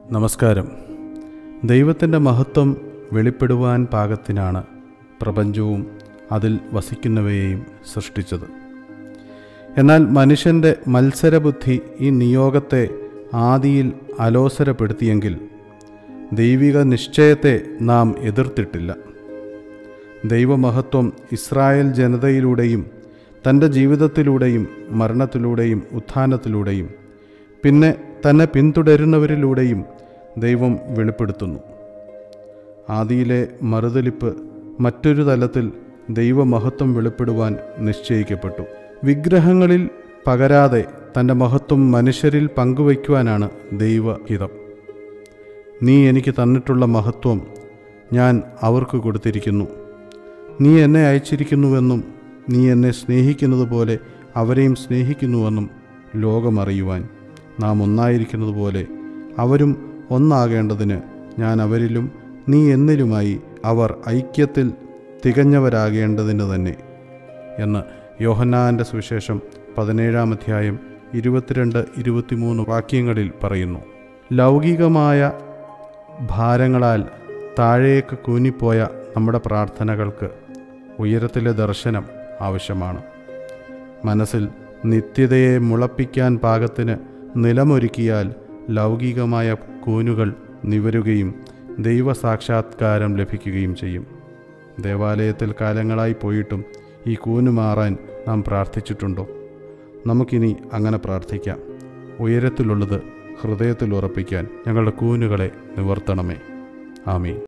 നമസ്കാരം ദൈവത്തിൻ്റെ മഹത്വം വെളിപ്പെടുവാൻ പാകത്തിനാണ് പ്രപഞ്ചവും അതിൽ വസിക്കുന്നവയെയും സൃഷ്ടിച്ചത് എന്നാൽ മനുഷ്യൻ്റെ മത്സരബുദ്ധി ഈ നിയോഗത്തെ ആദിയിൽ അലോസരപ്പെടുത്തിയെങ്കിൽ ദൈവിക നിശ്ചയത്തെ നാം എതിർത്തിട്ടില്ല ദൈവമഹത്വം ഇസ്രായേൽ ജനതയിലൂടെയും തൻ്റെ ജീവിതത്തിലൂടെയും മരണത്തിലൂടെയും ഉത്ഥാനത്തിലൂടെയും പിന്നെ തന്നെ പിന്തുടരുന്നവരിലൂടെയും ദൈവം വെളിപ്പെടുത്തുന്നു ആദിയിലെ മറുതലിപ്പ് മറ്റൊരു തലത്തിൽ ദൈവമഹത്വം വെളിപ്പെടുവാൻ നിശ്ചയിക്കപ്പെട്ടു വിഗ്രഹങ്ങളിൽ പകരാതെ തൻ്റെ മഹത്വം മനുഷ്യരിൽ പങ്കുവയ്ക്കുവാനാണ് ദൈവഹിതം നീ എനിക്ക് തന്നിട്ടുള്ള മഹത്വം ഞാൻ അവർക്ക് കൊടുത്തിരിക്കുന്നു നീ എന്നെ അയച്ചിരിക്കുന്നുവെന്നും നീ എന്നെ സ്നേഹിക്കുന്നത് പോലെ അവരെയും സ്നേഹിക്കുന്നുവെന്നും ലോകമറിയുവാൻ നാം ഒന്നായിരിക്കുന്നത് പോലെ അവരും ഒന്നാകേണ്ടതിന് ഞാൻ അവരിലും നീ എന്നിലുമായി അവർ ഐക്യത്തിൽ തികഞ്ഞവരാകേണ്ടതിന് തന്നെ എന്ന് യോഹന്നാൻ്റെ സുവിശേഷം പതിനേഴാം അധ്യായം ഇരുപത്തിരണ്ട് ഇരുപത്തിമൂന്ന് വാക്യങ്ങളിൽ പറയുന്നു ലൗകികമായ ഭാരങ്ങളാൽ താഴേക്ക് കൂനിപ്പോയ നമ്മുടെ പ്രാർത്ഥനകൾക്ക് ഉയരത്തിലെ ദർശനം ആവശ്യമാണ് മനസ്സിൽ നിത്യതയെ മുളപ്പിക്കാൻ പാകത്തിന് നിലമൊരുക്കിയാൽ ലൗകികമായ കൂനുകൾ നിവരുകയും ദൈവസാക്ഷാത്കാരം ലഭിക്കുകയും ചെയ്യും ദേവാലയത്തിൽ കാലങ്ങളായി പോയിട്ടും ഈ കൂന് മാറാൻ നാം പ്രാർത്ഥിച്ചിട്ടുണ്ടോ നമുക്കിനി അങ്ങനെ പ്രാർത്ഥിക്കാം ഉയരത്തിലുള്ളത് ഹൃദയത്തിൽ ഉറപ്പിക്കാൻ ഞങ്ങളുടെ കൂനുകളെ നിവർത്തണമേ ആമീൻ